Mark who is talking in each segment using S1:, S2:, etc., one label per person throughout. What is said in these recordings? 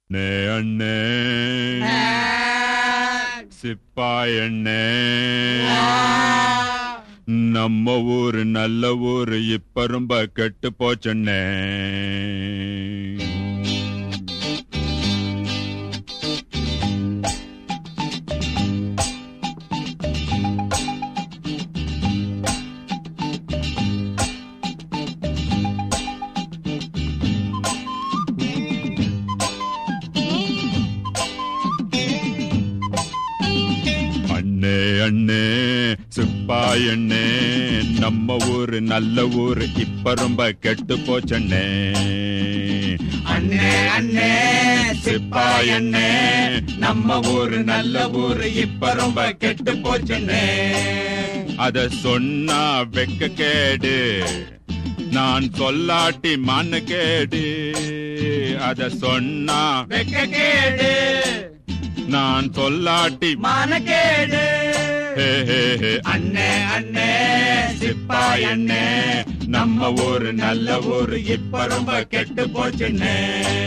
S1: நே அண்ணே சிப்பாயண்ணே நம்ம ஊரு நல்ல ஊரு இப்ப ரொம்ப கெட்டு போச்சண்ணே அண்ணே அண்ணே சிப்பாயண்ணே நம்ம ஊரு நல்ல ஊரு இப்ப ரொம்ப கெட்டு போச்சண்ணே
S2: அண்ணே அண்ணே சிப்பாயண்ணே நம்ம ஊரு நல்ல ஊரு இப்ப ரொம்ப கெட்டு போச்சுண்ணே
S1: அத சொன்னா வெக்க கேடு நான் சொல்லாட்டி மண்ணு கேடு அத சொன்னா
S2: வெக்க கேடு
S1: நான் சொல்லாட்டி
S2: மானக்கேடு
S1: ஹே, ஹே, ஹே.
S2: அண்ணே அண்ணே சிப்பாயண்ணே நம்ம ஊரு நல்ல ஊரு இப்ப ரொம்ப கெட்டு போச்சுண்ணே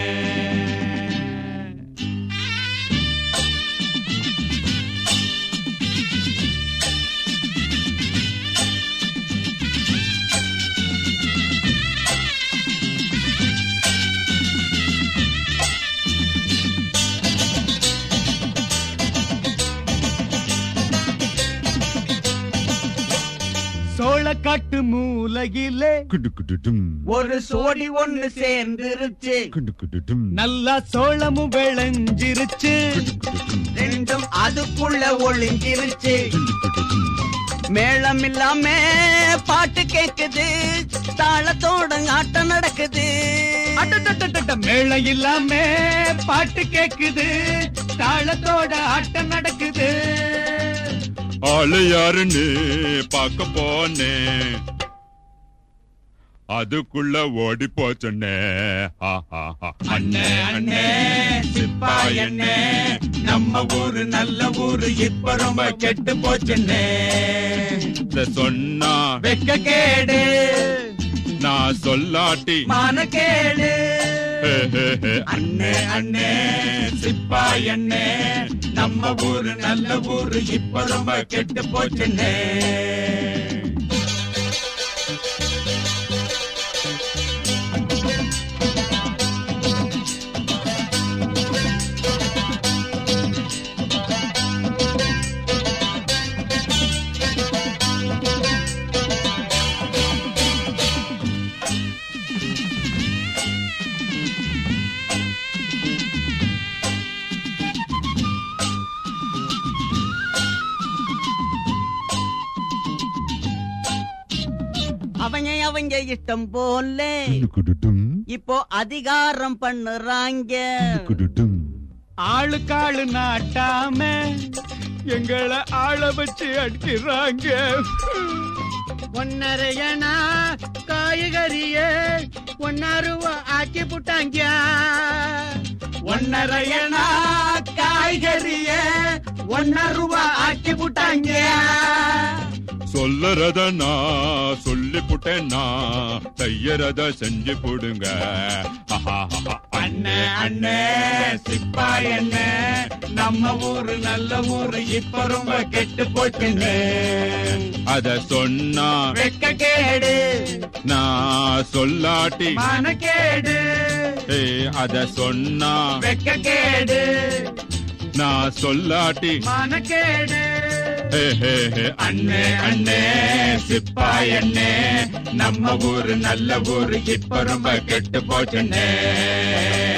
S3: சோளக்காட்டு மூலையிலே
S1: குடு குடு டும்.
S2: ஒரு சோடி ஒண்ணு சேர்ந்துருச்சு
S1: குடு குடு டும்.
S3: நல்லா சோளமும் விளைஞ்சிருச்சு
S1: குடு குடு டும்.
S2: ரெண்டும் அதுக்குள்ள ஒளிஞ்சிருச்சு
S1: குடு குடு டும்.
S2: மேளம் இல்லாம பாட்டு கேக்குது தாளத்தோட ஆட்டம் நடக்குது
S3: அடடடடட, மேளம் இல்லாம பாட்டு கேக்குது தாளத்தோட ஆட்டம் நடக்குது
S1: ஆளு யாருன்னு பார்க்க போனேன் அதுக்குள்ள ஓடி போச்சண்ணே ஆ, ஆ, ஆ.
S2: அண்ணே அண்ணே சிப்பாயண்ணே நம்ம ஊரு நல்ல ஊரு இப்ப ரொம்ப கெட்டு போச்சுண்ணே
S1: இத சொன்னா
S2: வெக்க கேடு
S1: நான் சொல்லாட்டி
S2: மானக்கேடு
S1: ஹே, ஹே, ஹே.
S2: அண்ணே அண்ணே சிப்பாயண்ணே நம்ம ஊரு நல்ல ஊரு இப்ப ரொம்ப கெட்டு போச்சுண்ணே அவங்க அவங்க இஷ்டம் போல
S1: குடு குடு டும்.
S2: இப்போ அதிகாரம் பண்ணுறாங்க
S1: குடு டும்.
S3: ஆளுக்காளு நாட்டாம எங்களை ஆள வச்சு அடிக்கிறாங்க ஒன்னரையனா காய்கறிய ஒன்னருவா ஆக்கி புட்டாங்க
S2: ஒன்னரையனா காய்கறிய ஒன்ன ரூபா ஆக்கி புட்டாங்க
S1: சொல்லறத நான் சொல்லி புட்டேன்னா செய்யறத செஞ்சு போடுங்க
S2: அண்ணே அண்ணே சிப்பாய் அண்ணே நம்ம ஊரு நல்ல ஊரு இப்ப ரொம்ப கெட்டு போச்சுண்ணே
S1: அத சொன்னா
S2: வெக்க கேடு
S1: நான் சொல்லாட்டி
S2: மானக்கேடு
S1: ஏய், அத சொன்னா
S2: வெக்க கேடு
S1: நான் சொல்லாட்டி
S2: மானக்கேடு
S1: ஹே, ஹே, ஹே.
S2: அண்ணே அண்ணே சிப்பாய் அண்ணே நம்ம ஊரு நல்ல ஊரு இப்ப ரொம்ப கெட்டு போச்சுண்ணே